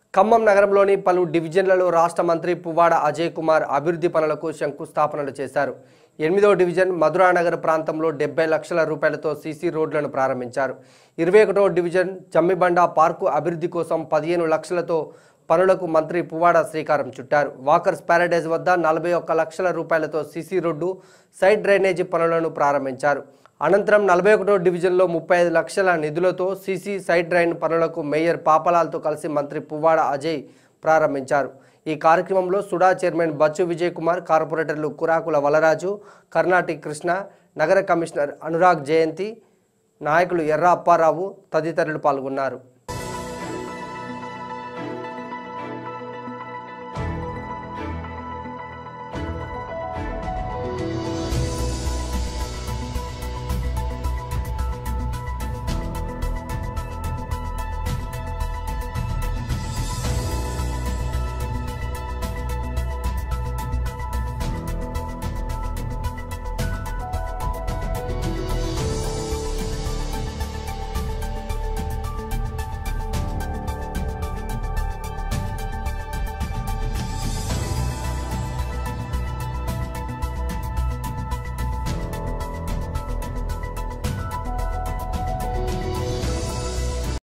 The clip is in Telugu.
ఖమ్మం నగరంలోని పలు డివిజన్లలో రాష్ట్ర మంత్రి పువ్వాడ అజయ్ కుమార్ అభివృద్ధి పనులకు శంకుస్థాపనలు చేశారు ఎనిమిదో డివిజన్ మధురానగర్ ప్రాంతంలో డెబ్బై లక్షల రూపాయలతో సీసీ రోడ్లను ప్రారంభించారు ఇరవై ఒకటో డివిజన్ జమ్మిబండ పార్కు అభివృద్ధి కోసం పదిహేను లక్షలతో పనులకు మంత్రి పువ్వాడ శ్రీకారం చుట్టారు వాకర్స్ ప్యారడైజ్ వద్ద నలభై ఒక్క లక్షల రూపాయలతో సీసీ రోడ్డు సైడ్ డ్రైనేజీ పనులను ప్రారంభించారు అనంతరం నలభై ఒకటో డివిజన్లో ముప్పై ఐదు లక్షల నిధులతో సీసీ సైడ్ డ్రైన్ పనులకు మేయర్ పాపలాల్తో కలిసి మంత్రి పువ్వాడ అజయ్ ప్రారంభించారు ఈ కార్యక్రమంలో సుడా చైర్మన్ బచ్చు విజయ్ కుమార్ కార్పొరేటర్లు కురాకుల వలరాజు కర్ణాటి కృష్ణ నగర కమిషనర్ అనురాగ్ జయంతి నాయకులు ఎర్ర అప్పారావు తదితరులు పాల్గొన్నారు